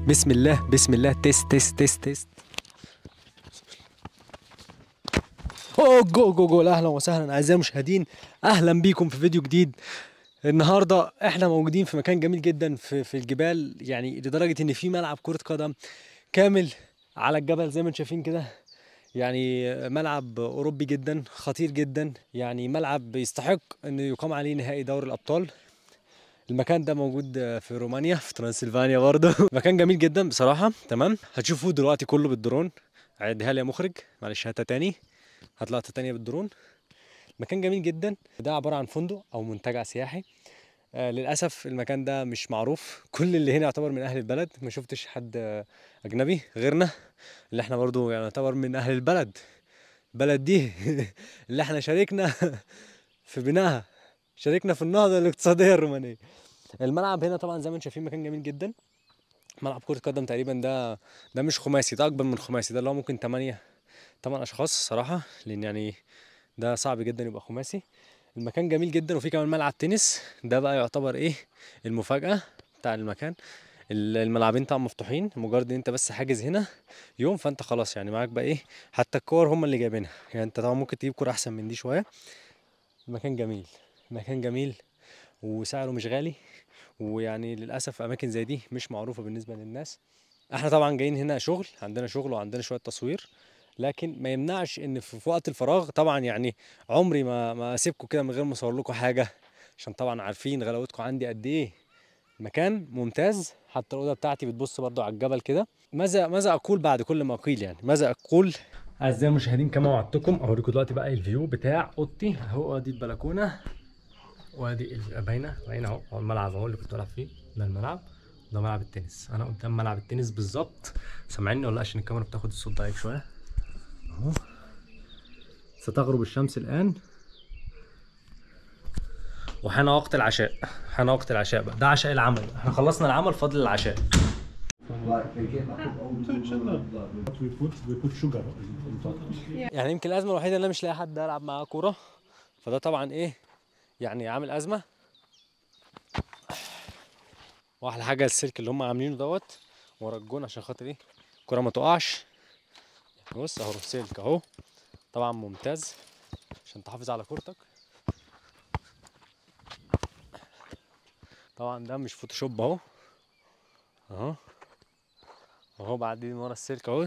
بسم الله بسم الله تيست تيست تيست تيست اوه جو جو جو اهلا وسهلا اعزائي المشاهدين اهلا بيكم في فيديو جديد النهارده احنا موجودين في مكان جميل جدا في في الجبال يعني لدرجه ان في ملعب كره قدم كامل على الجبل زي ما انتم شايفين كده يعني ملعب اوروبي جدا خطير جدا يعني ملعب يستحق انه يقام عليه نهائي دوري الابطال المكان ده موجود في رومانيا في ترانسلفانيا برضه مكان جميل جدا بصراحه تمام هتشوفوه دلوقتي كله بالدرون عدها لي يا مخرج معلش هاتها تاني هات لقطه تانية بالدرون مكان جميل جدا ده عباره عن فندق او منتجع سياحي آه للاسف المكان ده مش معروف كل اللي هنا يعتبر من اهل البلد ما شفتش حد آه، اجنبي غيرنا اللي احنا برضو يعني يعتبر من اهل البلد البلد دي اللي احنا شاركنا في بنائها شاركنا في النهضه الاقتصاديه الرومانيه الملعب هنا طبعا زي ما انتم شايفين مكان جميل جدا ملعب كره قدم تقريبا ده ده مش خماسي ده اكبر من خماسي ده اللي هو ممكن 8 8 اشخاص صراحه لان يعني ده صعب جدا يبقى خماسي المكان جميل جدا وفي كمان ملعب تنس ده بقى يعتبر ايه المفاجاه بتاع المكان ال- الملعبين طبعا مفتوحين مجرد ان انت بس حاجز هنا يوم فانت خلاص يعني معاك بقى ايه حتى الكور هم اللي جايبينها يعني انت طبعا ممكن تجيب كوره احسن من دي شويه المكان جميل مكان جميل وسعره مش غالي ويعني للاسف اماكن زي دي مش معروفه بالنسبه للناس احنا طبعا جايين هنا شغل عندنا شغل وعندنا شويه تصوير لكن ما يمنعش ان في في وقت الفراغ طبعا يعني عمري ما ما اسيبكم كده من غير ما اصور لكم حاجه عشان طبعا عارفين غلاوتكم عندي قد ايه مكان ممتاز حتى الاوضه بتاعتي بتبص برضو على الجبل كده ماذا ماذا اقول بعد كل ما قيل يعني ماذا اقول اعزائي المشاهدين كما وعدتكم اوريكم دلوقتي بقى الفيو بتاع اوضتي اهو ادي البلكونه وادي ال- باينه باينه اهو هو الملعب اهو اللي كنت بلعب فيه ده الملعب ده ملعب التنس انا قدام ملعب التنس بالظبط سامعيني ولا لأ؟ عشان الكاميرا بتاخد الصوت ضعيف شويه اهو ستغرب الشمس الان وحان وقت العشاء حان وقت العشاء بقى ده عشاء العمل احنا خلصنا العمل فاضل العشاء What we put, we put sugar on top. يعني يمكن الازمه الوحيده ان انا مش لاقي حد العب معاه كوره فده طبعا ايه يعني عامل ازمه واحلى حاجه السلك اللي هم عاملينه دوت ورا الجون عشان خاطر ايه الكوره ما تقعش بص اهو سلك اهو طبعا ممتاز عشان تحافظ على كورتك طبعا ده مش فوتوشوب اهو اهو اهو بعدين ورا السلك اهو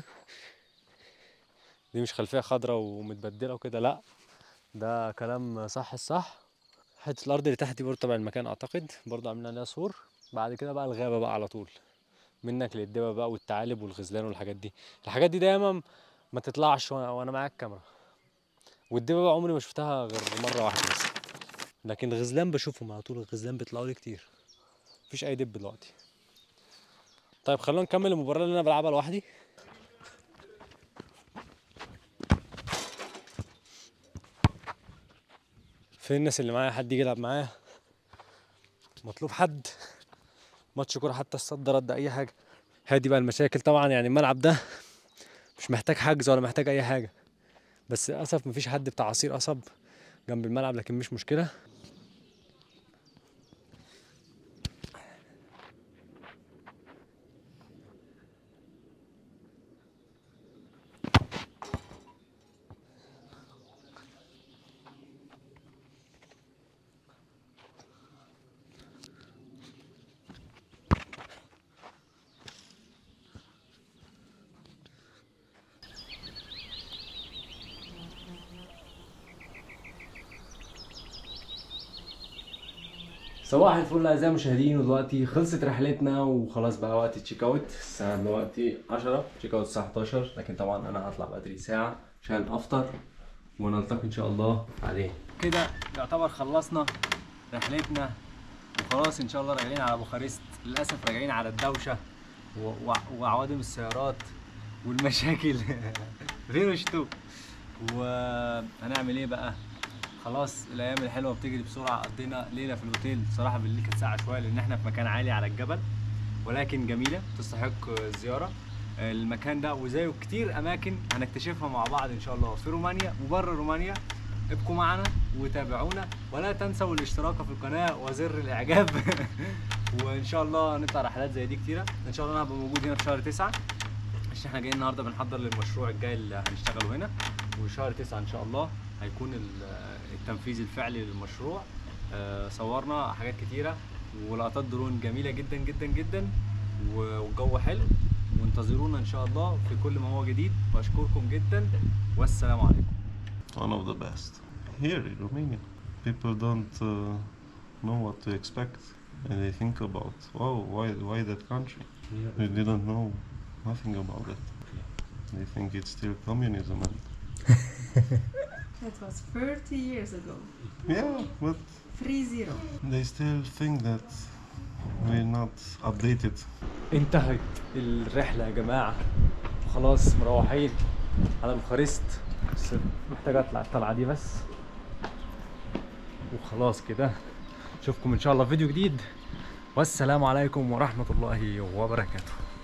دي مش خلفيه خضراء ومتبدله وكده لا ده كلام صح الصح حته الارض اللي تحت دي برضه تبع المكان اعتقد برضه عاملين عليها سور بعد كده بقى الغابه بقى على طول منك للدبا بقى والثعالب والغزلان والحاجات دي الحاجات دي دايما ما تطلعش وانا وانا معاك الكاميرا والدبا بقى عمري ما شفتها غير مره واحده بس لكن الغزلان بشوفهم على طول الغزلان بيطلعوا لي كتير مفيش اي دب دلوقتي طيب خلونا نكمل المباراه اللي انا بلعبها لوحدي فين الناس اللي معايا حد يجي يلعب معايا مطلوب حد ماتش كوره حتى الصد رد اي حاجه هادي بقى المشاكل طبعا يعني الملعب ده مش محتاج حجز ولا محتاج اي حاجه بس للاسف مفيش حد بتاع عصير قصب جنب الملعب لكن مش مشكله صباح الفل اعزائي المشاهدين ودلوقتي خلصت رحلتنا وخلاص بقى وقت التشيك اوت الساعه دلوقتي 10 تشيك اوت الساعه 11 لكن طبعا انا هطلع بدري ساعه عشان افطر ونلتقي ان شاء الله بعدين كده يعتبر خلصنا رحلتنا وخلاص ان شاء الله راجعين على بوخارست للاسف راجعين على الدوشه و- و- وعوادم السيارات والمشاكل غير شتو وهنعمل ايه بقى خلاص الايام الحلوه بتجري بسرعه قضينا ليله في الاوتيل صراحه بالليل كانت ساعه شويه لان احنا في مكان عالي على الجبل ولكن جميله تستحق الزياره المكان ده وزيه كتير اماكن هنكتشفها مع بعض ان شاء الله في رومانيا وبره رومانيا ابقوا معنا وتابعونا ولا تنسوا الاشتراك في القناه وزر الاعجاب وان شاء الله نطلع رحلات زي دي كتيره ان شاء الله انا هبقى موجود هنا في شهر تسعة عشان احنا جايين النهارده بنحضر للمشروع الجاي اللي هنشتغله هنا وشهر تسعة ان شاء الله هيكون ال- التنفيذ الفعلي للمشروع آه، صورنا حاجات كتيره ولقطات درون جميله جدا جدا جدا و- والجو حلو وانتظرونا ان شاء الله في كل ما هو جديد واشكركم جدا والسلام عليكم one of the best. Here in Romania, people don't uh, know what to expect, and they think about, oh, why, why that country? They didn't know nothing about it. They think it's still communism, and That was 30 years ago. yeah, but Three zero. they still think that we're not updated. انتهت الرحلة يا جماعة خلاص مروحين على بوخارست بس محتاج اطلع الطلعة دي بس وخلاص كده اشوفكم ان شاء الله في فيديو جديد والسلام عليكم ورحمة الله وبركاته